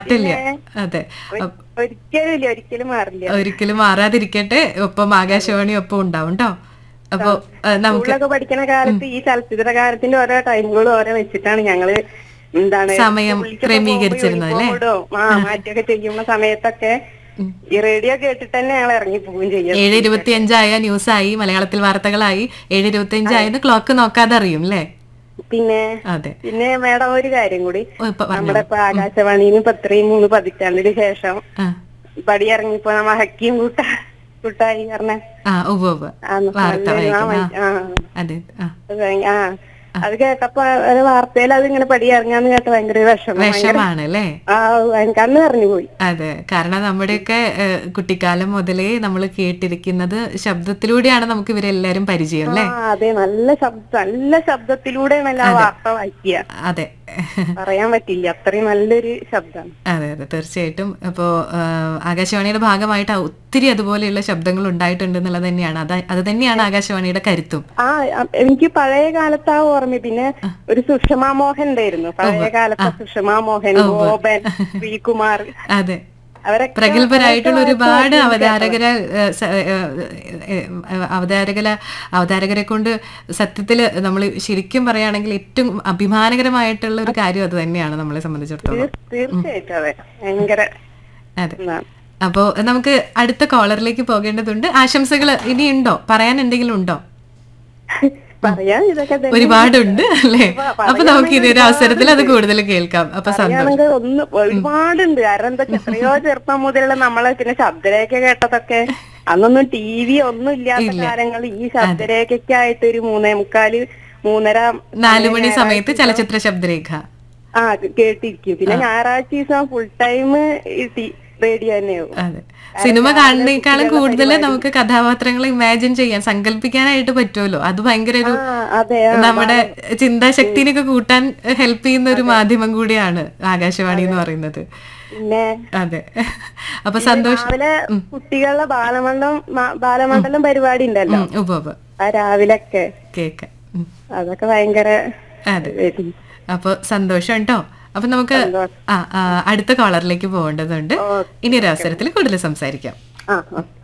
മാറ്റില്ല അതെ ഒരി- ഒരിക്കലും ഇല്ല ഒരിക്കലും മാറില്ല ഒരിക്കലും മാറാതിരിക്കട്ടെ ഒപ്പം ആകാശവാണി ഒപ്പം ഉണ്ടാവും കേട്ടോ അപ്പൊ ഏഹ്, നമുക്ക് സ്കൂളിലൊക്കെ പഠിക്കുന്ന കാലത്ത് ഈ ചലച്ചിത്ര കാലത്തിന്റെ ഓരോ ടൈമുകളും ഓരോ വെച്ചിട്ടാണ് ഞങ്ങള് എന്താണ് സമയം സ്കൂളിലേക്കൊക്കെ ക്രമീകരിച്ചിരുന്നത് പോകുമ്പോ uniform ഇടും. ആ മാറ്റിയൊക്കെ ചെയ്യുന്ന സമയത്തൊക്കെ ഈ റേഡിയോ കേട്ടിട്ട് തന്നെ ഞങ്ങൾ ഇറങ്ങി പോവുകയും ചെയ്യും ഏഴ് ഇരുപത്തി അഞ്ചായ ന്യൂസായി മലയാളത്തിൽ വാർത്തകളായി ഏഴ് ഇരുപത്തി അഞ്ചായെന്ന് ക്ലോക്ക് നോക്കാതെ അറിയും അല്ലേ പിന്നെ അതെ പിന്നെ മേഡം ഒരു കാര്യം കൂടി ഓ, ഇപ്പൊ പറഞ്ഞോ. നമ്മുടെ ഇപ്പൊ ആകാശവാണിന്ന് ഇപ്പൊ ഇത്രയും മൂന്ന് പതിറ്റാണ്ടിന് ശേഷം ആ പടി ഇറങ്ങിപ്പോ നമ്മ ഹക്കിയും കൂട്ട കൂട്ടായി പറഞ്ഞ ആ ഉവ്വ് ഉവ്വ് വാർത്ത വായിക്കുന്ന ആ അതെ ആ ആ അത് കേട്ടപ്പോ ഒരു വാർത്തയിൽ അത് ഇങ്ങനെ പടി ഇറങ്ങാന്ന് കേട്ട ഭയങ്കര വിഷമം വിഷമാണ് അല്ലേ ആ എനിക്ക് അന്ന് പറഞ്ഞു പോയി അതെ കാരണം നമ്മുടെയൊക്കെ ഏഹ്, കുട്ടിക്കാലം മുതലേ നമ്മൾ കേട്ടിരിക്കുന്നത് ശബ്ദത്തിലൂടെയാണ് നമുക്ക് ഇവരെല്ലാരും പരിചയം അല്ലേ ആ അതെ നല്ല ശബ്ദം നല്ല ശബ്ദത്തിലൂടെയാണല്ലോ ആ വാർത്ത വായിക്കുക അതെ പറയാൻ പറ്റില്ല അത്രയും നല്ലൊരു ശബ്ദമാണ് അതെ അതെ തീർച്ചയായിട്ടും അപ്പോൾ ആകാശവാണിയുടെ ഭാഗമായിട്ട് ഒത്തിരി അതുപോലെയുള്ള ശബ്ദങ്ങൾ ഉണ്ടായിട്ടുണ്ട് എന്നുള്ളത് തന്നെയാണ് അത് അത് തന്നെയാണ് ആകാശവാണിയുടെ കരുത്തും ആ അ- എനിക്ക് പഴയ കാലത്ത് ആ ഓർമ്മ പിന്നെ ഒരു സുഷമാ മോഹൻ ഉണ്ടായിരുന്നു പഴയ കാലത്തെ സുഷമാ മോഹൻ ഗോപൻ ശ്രീകുമാർ അതെ അവരൊക്കെ പ്രഗത്ഭരായിട്ടുള്ള ഒരുപാട് അവതാരകരെ ഏഹ്, സ- ഏഹ്, ഏഹ്, അവതാരകല അവതാരകരെ കൊണ്ട് സത്യത്തിൽ നമ്മൾ ശരിക്കും പറയുകയാണെങ്കിൽ ഏറ്റവും അഭിമാനകരമായിട്ടുള്ള ഒരു കാര്യം അത് തന്നെയാണ് നമ്മളെ സംബന്ധിച്ചിടത്തോളം തീർ- തീർച്ചയായിട്ടും അതെ ഭയങ്കര അതെ ഇതാണ്. അപ്പോൾ നമുക്ക് അടുത്ത കോളറിലേക്ക് പോകേണ്ടതുണ്ട് ആശംസകൾ ഇനി ഉണ്ടോ പറയാൻ എന്തെങ്കിലും ഉണ്ടോ പറയാൻ ഇതൊക്കെ തന്നെ. ഒരുപാടുണ്ട് അല്ലേ അപ്പൊ നമുക്ക് ഇനി ഒരു അവസരത്തിൽ അത് കൂടുതൽ കേൾക്കാം അപ്പൊ സന്തോഷം പറയാണെങ്കിൽ ഒന്ന് ഒരുപാടുണ്ട് കാരണം എന്താ വെച്ചാ എത്രയോ ചെറുപ്പം മുതലുള്ള നമ്മളെ പിന്നെ ശബ്ദരേഖ കേട്ടതൊക്കെ അന്നൊന്നും ടി വി ഒന്നും ഇല്ലാത്ത കാലങ്ങൾ ഈ ശബ്ദരേഖയ്ക്കായിട്ട് ഒരു മൂന്നേ മുക്കാല് മൂന്നര നാലു മണി സമയത്ത് ചലച്ചിത്ര ശബ്ദരേഖ ആ കേട്ടിരിക്കും പിന്നെ ഞായറാഴ്ച ദിവസം ഫുൾ ടൈം റേഡിയോ തന്നെയാവും അതെ സിനിമ കാണുന്നേക്കാളും കൂടുതൽ നമുക്ക് കഥാപാത്രങ്ങളെ ഇമാജിൻ ചെയ്യാൻ സങ്കല്പിക്കാനായിട്ട് പറ്റുമല്ലോ അത് ഭയങ്കര ഒരു ആ അതെ നമ്മുടെ ചിന്താശക്തിനൊക്കെ കൂട്ടാൻ ഹെൽപ്പ് ചെയ്യുന്ന ഒരു മാധ്യമം കൂടിയാണ് ആകാശവാണി എന്ന് പറയുന്നത് പിന്നെ അതെ അപ്പൊ സന്തോഷം രാവിലെ കുട്ടികളുടെ ബാലമണ്ഡലം മ- ബാലമണ്ഡലം പരിപാടി ഉണ്ടല്ലോ ഉം, ഉവ്വ് ഉവ്വ്. ആ രാവിലൊക്കെ കേക്കാം ഉം. അതൊക്കെ ഭയങ്കര അതെ അപ്പൊ സന്തോഷം കേട്ടോ അപ്പൊ നമുക്ക് ആ ആ, അടുത്ത കോളറിലേക്ക് പോകേണ്ടതുണ്ട് ഇനി ഒരു അവസരത്തിൽ കൂടുതൽ സംസാരിക്കാം ആ ആ